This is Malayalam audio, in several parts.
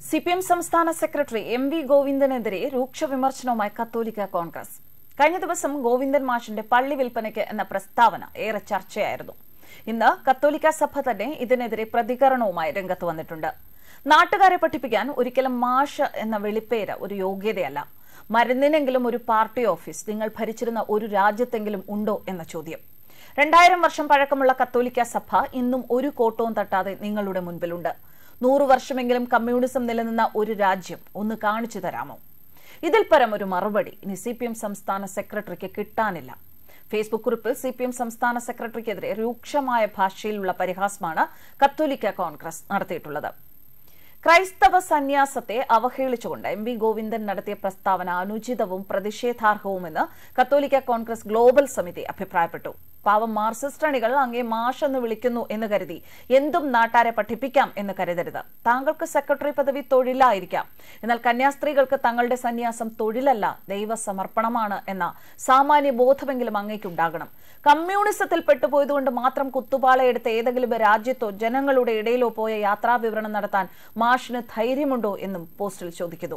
സി പി എം സംസ്ഥാന സെക്രട്ടറി എം വി ഗോവിന്ദനെതിരെ രൂക്ഷ വിമർശനവുമായി കത്തോലിക്ക കോൺഗ്രസ് കഴിഞ്ഞ ദിവസം ഗോവിന്ദൻ മാഷിന്റെ പള്ളി വിൽപ്പനയ്ക്ക് എന്ന പ്രസ്താവന ഏറെ ചർച്ചയായിരുന്നു ഇന്ന് കത്തോലിക്ക സഭ തന്നെ ഇതിനെതിരെ പ്രതികരണവുമായി രംഗത്ത് വന്നിട്ടുണ്ട് നാട്ടുകാരെ പഠിപ്പിക്കാൻ ഒരിക്കലും മാഷ് എന്ന വെളിപ്പേര് ഒരു യോഗ്യതയല്ല മരുന്നിനെങ്കിലും ഒരു പാർട്ടി ഓഫീസ് നിങ്ങൾ ഭരിച്ചിരുന്ന ഒരു രാജ്യത്തെങ്കിലും ഉണ്ടോ എന്ന ചോദ്യം രണ്ടായിരം വർഷം പഴക്കമുള്ള കത്തോലിക്ക സഭ ഇന്നും ഒരു കോട്ടവും തട്ടാതെ നിങ്ങളുടെ മുൻപിലുണ്ട് നൂറു വർഷമെങ്കിലും കമ്മ്യൂണിസം നിലനിന്ന ഒരു രാജ്യം ഒന്ന് കാണിച്ചു തരാമോ ഇതിൽ പരം ഒരു മറുപടി ഇനി സി പി എം സംസ്ഥാന സെക്രട്ടറിക്ക് കിട്ടാനില്ല ഫേസ്ബുക്ക് കുറിപ്പിൽ സി പി എം സംസ്ഥാന സെക്രട്ടറിക്കെതിരെ രൂക്ഷമായ ഭാഷയിലുള്ള പരിഹാസമാണ് കത്തോലിക്ക കോൺഗ്രസ് നടത്തിയിട്ടുള്ളത് ക്രൈസ്തവ സന്യാസത്തെ അവഹേളിച്ചുകൊണ്ട് എം വി ഗോവിന്ദൻ നടത്തിയ പ്രസ്താവന അനുചിതവും പ്രതിഷേധാർഹവുമെന്ന് കത്തോലിക്ക കോൺഗ്രസ് ഗ്ലോബൽ സമിതി അഭിപ്രായപ്പെട്ടു പാവം മാർസിസ്റ്റ് അണികൾ അങ്ങേ മാഷ് എന്ന് വിളിക്കുന്നു എന്ന് കരുതി എന്തും നാട്ടാരെ പഠിപ്പിക്കാം എന്ന് കരുതരുത് താങ്കൾക്ക് സെക്രട്ടറി പദവി തൊഴിലായിരിക്കാം എന്നാൽ കന്യാസ്ത്രീകൾക്ക് തങ്ങളുടെ സന്യാസം തൊഴിലല്ല ദൈവസമർപ്പണമാണ് എന്ന സാമാന്യ ബോധമെങ്കിലും അങ്ങേക്കുണ്ടാകണം കമ്മ്യൂണിസത്തിൽ പെട്ടുപോയതുകൊണ്ട് മാത്രം കുത്തുപാളയെടുത്ത ഏതെങ്കിലും രാജ്യത്തോ ജനങ്ങളുടെ ഇടയിലോ പോയ യാത്രാവിവരണം നടത്താൻ മാഷിന് ധൈര്യമുണ്ടോ എന്നും പോസ്റ്റിൽ ചോദിക്കുന്നു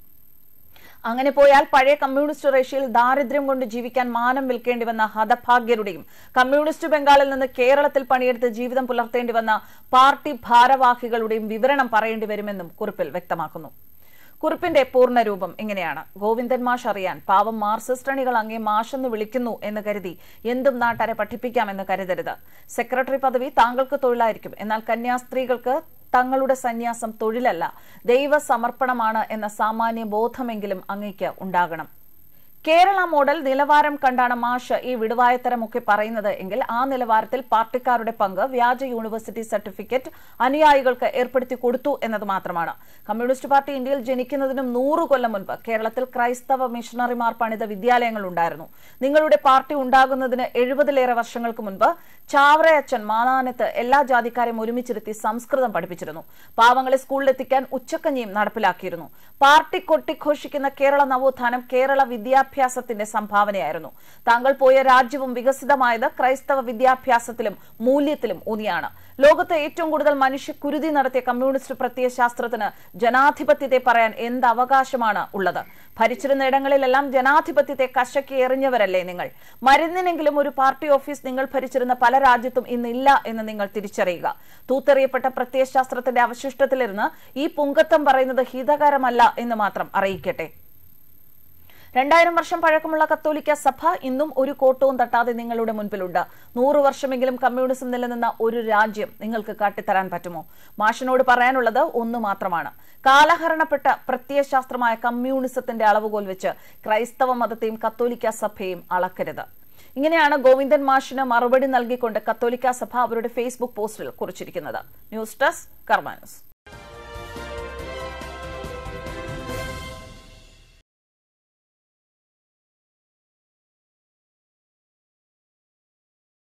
അങ്ങനെ പോയാൽ പഴയ കമ്മ്യൂണിസ്റ്റ് റഷ്യയിൽ ദാരിദ്ര്യം കൊണ്ട് ജീവിക്കാൻ മാനം വിൽക്കേണ്ടി വന്ന ഹതഭാഗ്യരുടെയും കമ്മ്യൂണിസ്റ്റ് ബംഗാളിൽ നിന്ന് കേരളത്തിൽ പണിയെടുത്ത് ജീവിതം പുലർത്തേണ്ടി വന്ന പാർട്ടി ഭാരവാഹികളുടെയും വിവരണം പറയേണ്ടി വരുമെന്നും കുറിപ്പിൽ വ്യക്തമാക്കുന്നു കുറിപ്പിന്റെ പൂർണ്ണരൂപം ഇങ്ങനെയാണ് ഗോവിന്ദൻ മാഷ് അറിയാൻ പാവം മാർസിസ്റ്റ് അണികൾ അങ്ങേ മാഷെന്ന് വിളിക്കുന്നു എന്ന് കരുതി എന്തും നാട്ടാരെ പഠിപ്പിക്കാമെന്ന് കരുതരുത് സെക്രട്ടറി പദവി താങ്കൾക്ക് തൊഴിലായിരിക്കും എന്നാൽ കന്യാസ്ത്രീകൾക്ക് തങ്ങളുടെ സന്യാസം തൊഴിലല്ല ദൈവസമർപ്പണമാണ് എന്ന സാമാന്യ ബോധമെങ്കിലും അങ്ങേക്ക് ഉണ്ടാകണം കേരള മോഡൽ നിലവാരം കണ്ടാണ് മാഷ് ഈ വിടുവായത്തരമൊക്കെ പറയുന്നത് എങ്കിൽ ആ നിലവാരത്തിൽ പാർട്ടിക്കാരുടെ പങ്ക് വ്യാജ യൂണിവേഴ്സിറ്റി സർട്ടിഫിക്കറ്റ് അനുയായികൾക്ക് ഏർപ്പെടുത്തി കൊടുത്തു എന്നത് മാത്രമാണ് കമ്മ്യൂണിസ്റ്റ് പാർട്ടി ഇന്ത്യയിൽ ജനിക്കുന്നതിനും നൂറു കൊല്ലം മുൻപ് കേരളത്തിൽ ക്രൈസ്തവ മിഷണറിമാർ പണിത വിദ്യാലയങ്ങൾ ഉണ്ടായിരുന്നു നിങ്ങളുടെ പാർട്ടി ഉണ്ടാകുന്നതിന് എഴുപതിലേറെ വർഷങ്ങൾക്ക് മുൻപ് ചാവറയച്ചൻ മാനാനത്ത് എല്ലാ ജാതിക്കാരെയും ഒരുമിച്ചിരുത്തി സംസ്കൃതം പഠിപ്പിച്ചിരുന്നു പാവങ്ങളെ സ്കൂളിലെത്തിക്കാൻ ഉച്ചക്കഞ്ഞിയും നടപ്പിലാക്കിയിരുന്നു പാർട്ടി കൊട്ടിഘോഷിക്കുന്ന കേരള നവോത്ഥാനം കേരള വിദ്യാഭ്യാസത്തിന്റെ സംഭാവനയായിരുന്നു താങ്കൾ പോയ രാജ്യവും വികസിതമായത് ക്രൈസ്തവ വിദ്യാഭ്യാസത്തിലും മൂല്യത്തിലും ഊന്നിയാണ് ലോകത്ത് ഏറ്റവും കൂടുതൽ മനുഷ്യ കുരുതി നടത്തിയ കമ്മ്യൂണിസ്റ്റ് പ്രത്യയശാസ്ത്രത്തിന് ജനാധിപത്യത്തെ പറയാൻ എന്ത് അവകാശമാണ് ഉള്ളത് ഭരിച്ചിരുന്ന ഇടങ്ങളിലെല്ലാം ജനാധിപത്യത്തെ കശക്കി എറിഞ്ഞവരല്ലേ നിങ്ങൾ മരുന്നിനെങ്കിലും ഒരു പാർട്ടി ഓഫീസ് നിങ്ങൾ ഭരിച്ചിരുന്ന പല രാജ്യത്തും ഇന്നില്ല എന്ന് നിങ്ങൾ തിരിച്ചറിയുക തൂത്തെറിയപ്പെട്ട പ്രത്യയശാസ്ത്രത്തിന്റെ അവശിഷ്ടത്തിലിരുന്ന് ഈ പുങ്കത്വം പറയുന്നത് ഹിതകരമല്ല എന്ന് മാത്രം അറിയിക്കട്ടെ രണ്ടായിരം വർഷം പഴക്കമുള്ള കത്തോലിക്ക സഭ ഇന്നും ഒരു കോട്ടവും തട്ടാതെ നിങ്ങളുടെ മുൻപിലുണ്ട് നൂറു വർഷമെങ്കിലും കമ്മ്യൂണിസം നിലനിന്ന ഒരു രാജ്യം നിങ്ങൾക്ക് കാട്ടിത്തരാൻ പറ്റുമോ മാഷിനോട് പറയാനുള്ളത് ഒന്നു മാത്രമാണ് കാലഹരണപ്പെട്ട പ്രത്യയശാസ്ത്രമായ കമ്മ്യൂണിസത്തിന്റെ അളവുകോൽ വെച്ച് ക്രൈസ്തവ മതത്തെയും കത്തോലിക്ക സഭയെയും അളക്കരുത് ഇങ്ങനെയാണ് ഗോവിന്ദൻ മാഷിന് മറുപടി നൽകിക്കൊണ്ട് കത്തോലിക്ക സഭ അവരുടെ ഫേസ്ബുക്ക് പോസ്റ്റിൽ കുറിച്ചിരിക്കുന്നത് ന്യൂസ് ഡെസ്ക് കർമാനസ്